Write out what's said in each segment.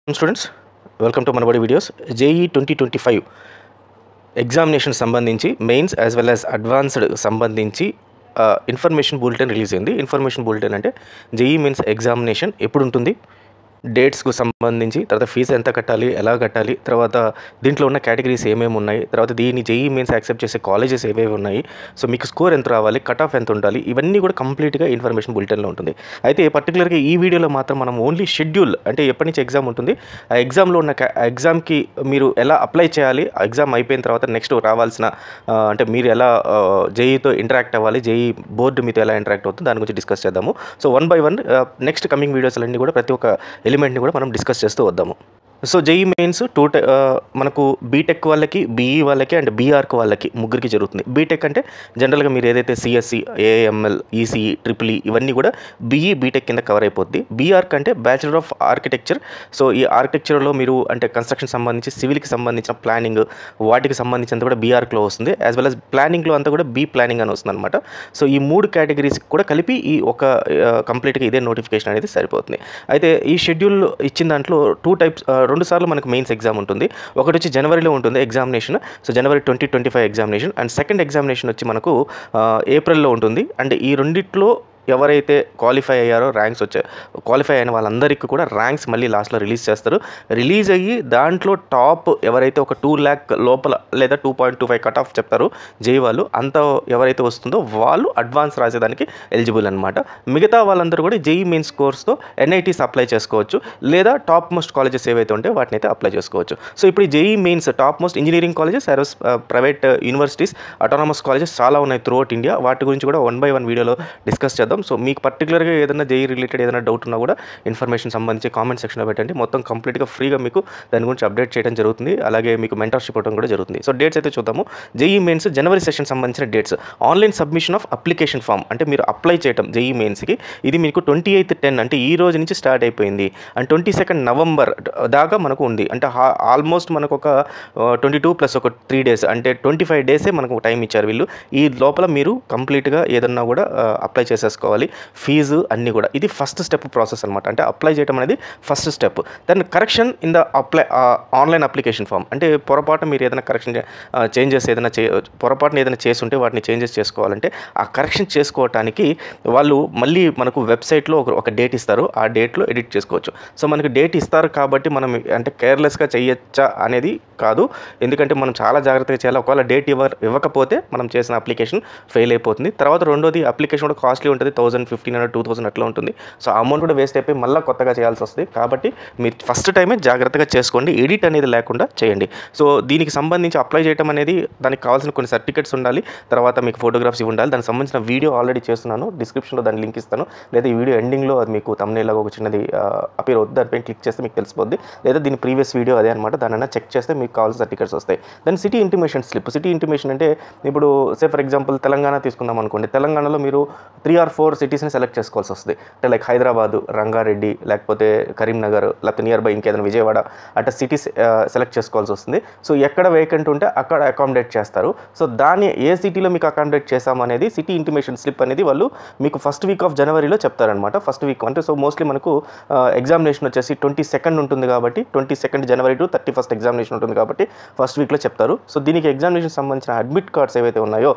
students welcome to Manabadi videos JEE twenty twenty five examination సంబంధించి mains as well as advanced సంబంధించి information bulletin release అయింది information bulletin అంటే JEE means examination ఎప్పుడు ఉంటుంది డేట్స్కు సంబంధించి తర్వాత ఫీజు ఎంత కట్టాలి ఎలా కట్టాలి తర్వాత దీంట్లో ఉన్న కేటగిరీస్ ఏమేమి ఉన్నాయి తర్వాత దీన్ని జేఈ మీన్స్ యాక్సెప్ట్ చేసే కాలేజెస్ ఏవేవి ఉన్నాయి సో మీకు స్కోర్ ఎంత రావాలి కట్ ఆఫ్ ఎంత ఉండాలి ఇవన్నీ కూడా కంప్లీట్గా ఇన్ఫర్మేషన్ బులెటిన్లో ఉంటుంది అయితే పర్టికులర్గా ఈ వీడియోలో మాత్రం మనం ఓన్లీ షెడ్యూల్ అంటే ఎప్పటి నుంచి ఎగ్జామ్ ఉంటుంది ఆ ఎగ్జామ్లో ఉన్న కా- ఆ ఎగ్జామ్కి మీరు ఎలా అప్లై చేయాలి ఆ ఎగ్జామ్ అయిపోయిన తర్వాత నెక్స్ట్ రావాల్సిన ఆ, అంటే మీరు ఎలా జేఈతో ఇంటరాక్ట్ అవ్వాలి జేఈ బోర్డు మీతో ఎలా ఇంటరాక్ట్ అవుతుంది దాని గురించి డిస్కస్ చేద్దాము so one by one next coming videos అన్నీ కూడా ప్రతి ఒక్క ఎలిమెంట్ని కూడా మనం డిస్కస్ చేస్తూ వద్దాము సో జేఈ మెయిన్స్ టూ టై ఆ, మనకు బీటెక్ వాళ్ళకి బీఈ వాళ్ళకి అండ్ బీఆర్క్ వాళ్ళకి ముగ్గురికి జరుగుతుంది బీటెక్ అంటే జనరల్గా మీరు ఏదైతే CSC AML ECE triple E ఇవన్నీ కూడా బీఈ బీటెక్ కింద కవర్ అయిపోద్ది బీఆర్క్ అంటే బ్యాచిలర్ ఆఫ్ ఆర్కిటెక్చర్ సో ఈ ఆర్కిటెక్చర్లో మీరు అంటే కన్స్ట్రక్షన్ సంబంధించి సివిల్కి సంబంధించిన ప్లానింగ్ వాటికి సంబంధించినంత కూడా బీఆర్క్లో వస్తుంది యాజ్ వెల్ as ప్లానింగ్లో అంతా కూడా బీ ప్లానింగ్ అని వస్తుంది అనమాట సో ఈ మూడు కేటగిరీస్ కూడా కలిపి ఈ ఒక కంప్లీట్గా ఇదే నోటిఫికేషన్ అనేది సరిపోతుంది అయితే ఈ షెడ్యూల్ ఇచ్చిన దాంట్లో టూ టైప్స్ రెండు సార్లు మనకు మెయిన్స్ ఎగ్జామ్ ఉంటుంది ఒకటి వచ్చి జనవరిలో ఉంటుంది examination so January twenty twenty five examination and second examination వచ్చి మనకు ఆ, ఏప్రిల్లో ఉంటుంది అండ్ ఈ రెండిట్లో ఎవరైతే క్వాలిఫై అయ్యారో ర్యాంక్స్ వచ్చాయి క్వాలిఫై అయిన వాళ్ళందరికీ కూడా ర్యాంక్స్ మళ్ళీ లాస్ట్లో రిలీజ్ చేస్తారు రిలీజ్ అయ్యి దాంట్లో టాప్ ఎవరైతే ఒక టూ ల్యాక్ లోపల లేదా two point two five cut off చెప్తారో జై వాళ్ళు అంత ఎవరైతే వస్తుందో వాళ్ళు అడ్వాన్స్ రాసేదానికి ఎలిజిబుల్ అనమాట మిగతా వాళ్ళందరూ కూడా జేఈ మెయిన్స్ కోర్స్తో ఎన్ఐటీస్ అప్లై చేసుకోవచ్చు లేదా టాప్ మోస్ట్ కాలేజెస్ ఏవైతే ఉంటాయో వాటిని అయితే అప్లై చేసుకోవచ్చు సో ఇప్పుడు ఈ JEE mains top most engineering colleges as private universities autonomous colleges చాలా ఉన్నాయి త్రూ అవుట్ ఇండియా వాటి గురించి కూడా వన్ బై వన్ వీడియోలో డిస్కస్ చేద్దాం సో మీకు పర్టికులర్గా ఏదైనా జేఈ రిలేటెడ్ ఏదైనా డౌట్ ఉన్నా కూడా ఇన్ఫర్మేషన్ సంబంధించి కామెంట్ సెక్షన్లో పెట్టండి మొత్తం కంప్లీట్గా ఫ్రీగా మీకు దాని గురించి అప్డేట్ చేయడం జరుగుతుంది అలాగే మీకు మెంటర్షిప్ ఇవ్వడం కూడా జరుగుతుంది సో డేట్స్ అయితే చూద్దాము జేఈ మెయిన్స్ జనవరి సెషన్ సంబంధించిన dates online submission of application form అంటే మీరు అప్లై చేయడం జేఈ మెయిన్స్కి ఇది మీకు ట్వంటీ ఎయిత్ టెన్ అంటే ఈ రోజు నుంచి స్టార్ట్ అయిపోయింది అండ్ ట్వంటీ సెకండ్ నవంబర్ దాకా మనకు ఉంది అంటే ఆల్మోస్ట్ మనకు ఒక ట్వంటీ టూ ప్లస్ ఒక త్రీ డేస్ అంటే ట్వంటీ ఫైవ్ డేసే మనకు టైం ఇచ్చారు వీళ్ళు ఈ లోపల మీరు కంప్లీట్గా ఏదన్నా కూడా అప్లై చేసేసుకోవాలి ఫీజు అన్నీ కూడా ఇది ఫస్ట్ స్టెప్ ప్రాసెస్ అనమాట అంటే అప్లై చేయడం అనేది first step then correction in the apply online application form అంటే పొరపాటు మీరు ఏదైనా కరెక్షన్ చేంజెస్ ఏదైనా చే పొరపాటున ఏదైనా చేసి ఉంటే వాటిని చేంజెస్ చేసుకోవాలంటే ఆ కరెక్షన్ చేసుకోవటానికి వాళ్ళు మళ్ళీ మనకు వెబ్సైట్లో ఒక ఒక డేట్ ఇస్తారు ఆ డేట్లో ఎడిట్ చేసుకోవచ్చు సో మనకి డేట్ ఇస్తారు కాబట్టి మనం అంటే కేర్లెస్గా చేయొచ్చా అనేది కాదు ఎందుకంటే మనం చాలా జాగ్రత్తగా చేయాలి ఒకవేళ డేట్ ఇవ్వ ఇవ్వకపోతే మనం చేసిన అప్లికేషన్ ఫెయిల్ అయిపోతుంది తర్వాత రెండోది అప్లికేషన్ కూడా కాస్ట్లీ ఉంటుంది thousand fifteen hundred two thousand అట్లా ఉంటుంది సో ఆ అమౌంట్ కూడా వేస్ట్ అయిపోయి మళ్ళీ కొత్తగా చేయాల్సి వస్తుంది కాబట్టి మీరు ఫస్ట్ టైమే జాగ్రత్తగా చేసుకోండి ఎడిట్ అనేది లేకుండా చేయండి సో దీనికి సంబంధించి అప్లై చేయడం అనేది దానికి కావాల్సిన కొన్ని సర్టిఫికెట్స్ ఉండాలి తర్వాత మీకు ఫోటోగ్రాఫ్స్ ఇవి ఉండాలి దానికి సంబంధించిన వీడియో ఆల్రెడీ చేస్తున్నాను డిస్క్రిప్షన్లో దాని లింక్ ఇస్తాను లేదా ఈ వీడియో ఎండింగ్లో అది మీకు తమ్నేలాగా ఒక చిన్నది అపేర్ అవుతుంది దానిపైన క్లిక్ చేస్తే మీకు తెలిసిపోద్ది లేదా దీని ప్రీవియస్ వీడియో అదే అనమాట దానైనా చెక్ చేస్తే మీకు కావాల్సిన సర్టిఫికెట్స్ వస్తాయి దాని city intimation slip city intimation అంటే ఇప్పుడు సే ఫర్ ఎగ్జాంపుల్ తెలంగాణ తీసుకుందాం అనుకోండి తెలంగాణలో మీరు త్రీ ఆర్ ఫోర్ సిటీస్ని సెలెక్ట్ చేసుకోవాల్సి వస్తుంది అంటే లైక్ హైదరాబాదు రంగారెడ్డి లేకపోతే కరీంనగర్ లేకపోతే నియర్ బై ఇంకేదైనా విజయవాడ అట్లా సిటీస్ సెలెక్ట్ చేసుకోవాల్సి వస్తుంది సో ఎక్కడ వేకెంట్ ఉంటే అక్కడ అకామిడేట్ చేస్తారు సో దాన్ని ఏ సిటీలో మీకు అకామిడేట్ చేసామనేది సిటీ ఇంటిమేషన్ స్లిప్ అనేది వాళ్ళు మీకు ఫస్ట్ వీక్ ఆఫ్ జనవరిలో చెప్తారనమాట ఫస్ట్ వీక్ అంటే సో మోస్ట్లీ మనకు ఎగ్జామినేషన్ వచ్చేసి ట్వంటీ సెకండ్ ఉంటుంది కాబట్టి twenty second January to thirty first examination ఉంటుంది కాబట్టి ఫస్ట్ వీక్లో చెప్తారు సో దీనికి ఎగ్జామినేషన్ సంబంధించిన అడ్మిట్ కార్డ్స్ ఏవైతే ఉన్నాయో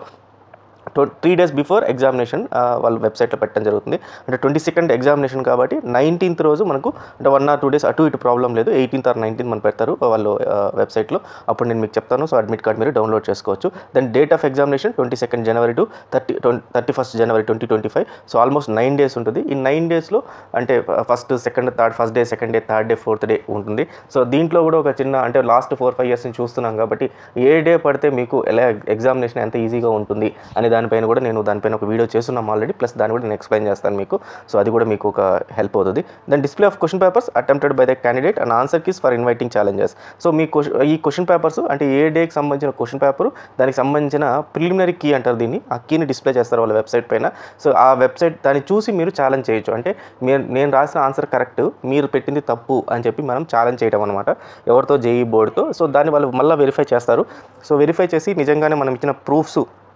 త్రీ డేస్ బిఫోర్ ఎగ్జామినేషన్ వాళ్ళ వెబ్సైట్లో పెట్టడం జరుగుతుంది అంటే ట్వంటీ సెకండ్ ఎగ్జామినేషన్ కాబట్టి నైన్టీన్త్ రోజు మనకు అంటే వన్ ఆర్ టూ డేస్ అటు ఇటు ప్రాబ్లం లేదు ఎయిటీన్త్ ఆర్ నైన్టీన్త్ మనం పెడతారు వాళ్ళు వెబ్సైట్లో అప్పుడు నేను మీకు చెప్తాను సో అడ్మిట్ కార్డ్ మీరు డౌన్లోడ్ చేసుకోవచ్చు then date of examination twenty second January to thirty thirty first January twenty twenty five so almost nine days ఉంటుంది ఈ నైన్ డేస్లో అంటే first second third first day second day third day fourth day ఉంటుంది so దీంట్లో కూడా ఒక చిన్న అంటే లాస్ట్ ఫోర్ ఫైవ్ ఇయర్స్ నుంచి చూస్తున్నాం కాబట్టి ఏ డే పడితే మీకు ఎలా ఎగ్జామినేషన్ ఎంత ఈజీగా ఉంటుంది అనే దానిపైన కూడా నేను దానిపైన ఒక వీడియో చేస్తున్నాం ఆల్రెడీ ప్లస్ దాన్ని కూడా నేను ఎక్స్ప్లెయిన్ చేస్తాను మీకు సో అది కూడా మీకు ఒక హెల్ప్ అవుతుంది then display of question papers attempted by the candidate and answer keys for inviting challenges so మీ క్వశ్చన్ ఈ క్వశ్చన్ పేపర్స్ అంటే ఏ డేకి సంబంధించిన క్వశ్చన్ పేపర్ దానికి సంబంధించిన ప్రిలిమినరీ కీ అంటారు దీన్ని ఆ కీని డిస్ప్లే చేస్తారు వాళ్ళ వెబ్సైట్ పైన సో ఆ వెబ్సైట్ దాన్ని చూసి మీరు ఛాలెంజ్ చేయొచ్చు అంటే మీరు నేను రాసిన ఆన్సర్ కరెక్ట్ మీరు పెట్టింది తప్పు అని చెప్పి మనం ఛాలెంజ్ చేయడం అనమాట ఎవరితో జేఈ బోర్డుతో సో దాన్ని వాళ్ళు మళ్ళీ వెరిఫై చేస్తారు సో వెరిఫై చేసి నిజంగానే మనం ఇచ్చిన ప్రూఫ్స్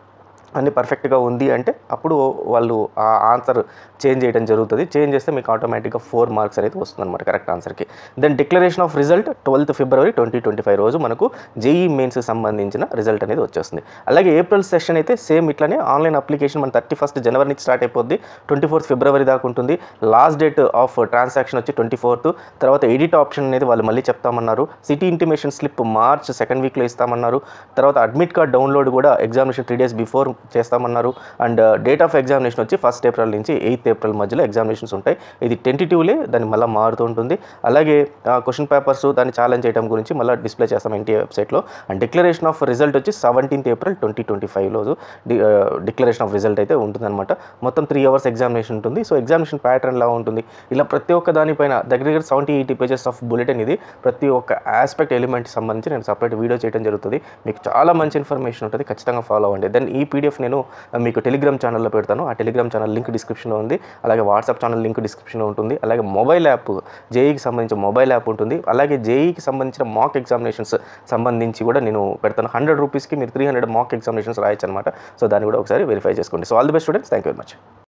అన్ని పర్ఫెక్ట్గా ఉంది అంటే అప్పుడు వాళ్ళు ఆ ఆన్సర్ చేంజ్ చేయడం జరుగుతుంది చేంజ్ చేస్తే మీకు ఆటోమేటిక్గా ఫోర్ మార్క్స్ అనేది వస్తుంది అనమాట కరెక్ట్ ఆన్సర్కి then declaration of result twelfth February twenty twenty five రోజు మనకు జేఈ మెయిన్స్కి సంబంధించిన రిజల్ట్ అనేది వచ్చేస్తుంది అలాగే ఏప్రిల్ సెషన్ అయితే సేమ్ ఇట్లానే ఆన్లైన్ అప్లికేషన్ మన థర్టీ ఫస్ట్ జనవరి నుంచి స్టార్ట్ అయిపోద్ది ట్వంటీ ఫోర్త్ ఫిబ్రవరి దాకా ఉంటుంది లాస్ట్ డేట్ ఆఫ్ ట్రాన్సాక్షన్ వచ్చి ట్వంటీ ఫోర్త్ తర్వాత ఎడిట్ ఆప్షన్ అనేది వాళ్ళు మళ్ళీ చెప్తామన్నారు city intimation slip March second వీక్లో ఇస్తామన్నారు తర్వాత అడ్మిట్ కార్డ్ డౌన్లోడ్ కూడా ఎగ్జామినేషన్ త్రీ డేస్ బిఫోర్ చేస్తామన్నారు అండ్ డేట్ ఆఫ్ ఎగ్జామినేషన్ వచ్చి ఫస్ట్ ఏప్రిల్ నుంచి ఎయిత్ ఏప్రిల్ మధ్యలో ఎగ్జామినేషన్స్ ఉంటాయి ఇది టెంటిటివ్లే దాన్ని మళ్ళీ మారుతూ ఉంటుంది అలాగే క్వశ్చన్ పేపర్స్ దాన్ని ఛాలెంజ్ చేయడం గురించి మళ్ళీ డిస్ప్లే చేస్తాం ఎన్టీఏ వెబ్సైట్లో అండ్ డిక్లరేషన్ ఆఫ్ రిజల్ట్ వచ్చి సెవెంటీన్త్ ఏప్రిల్ ట్వంటీ ట్వంటీ ఫైవ్లో డిక్లరేషన్ ఆఫ్ రిజల్ట్ అయితే ఉంటుందన్నమాట మొత్తం త్రీ అవర్స్ ఎగ్జామినేషన్ ఉంటుంది సో ఎగ్జామినేషన్ ప్యాటర్న్ లా ఉంటుంది ఇలా ప్రతి ఒక్క దానిపైన దగ్గర దగ్గర seventy eighty pages of bulletin ఇది ప్రతి ఒక్క ఆస్పెక్ట్ ఎలిమెంట్ సంబంధించి నేను సపరేట్ వీడియో చేయడం జరుగుతుంది మీకు చాలా మంచి ఇన్ఫర్మేషన్ ఉంటుంది ఖచ్చితంగా ఫాలో అవ్వండి దెన్ ఈ పీడిఎఫ్ నేను మీకు టెలిగ్రామ్ ఛానల్లో పెడతాను ఆ టెలిగ్రామ్ ఛానల్ లింక్ డిస్క్రిప్షన్లో ఉంది అలాగే వాట్సాప్ ఛానల్ లింక్ డిస్క్రిప్షన్లో ఉంటుంది అలాగే మొబైల్ యాప్ జేఈకి సంబంధించిన మొబైల్ యాప్ ఉంటుంది అలాగే జేఈకి సంబంధించిన మాక్ ఎగ్జామినేషన్స్ సంబంధించి కూడా నేను పెడతాను హండ్రెడ్ రూపీస్కి మీరు త్రీ హండ్రెడ్ మాక్ ఎగ్జామినేషన్స్ రాయొచ్చు అనమాట సో దాన్ని కూడా ఒకసారి వెరిఫై చేసుకోండి so all the best students thank you very much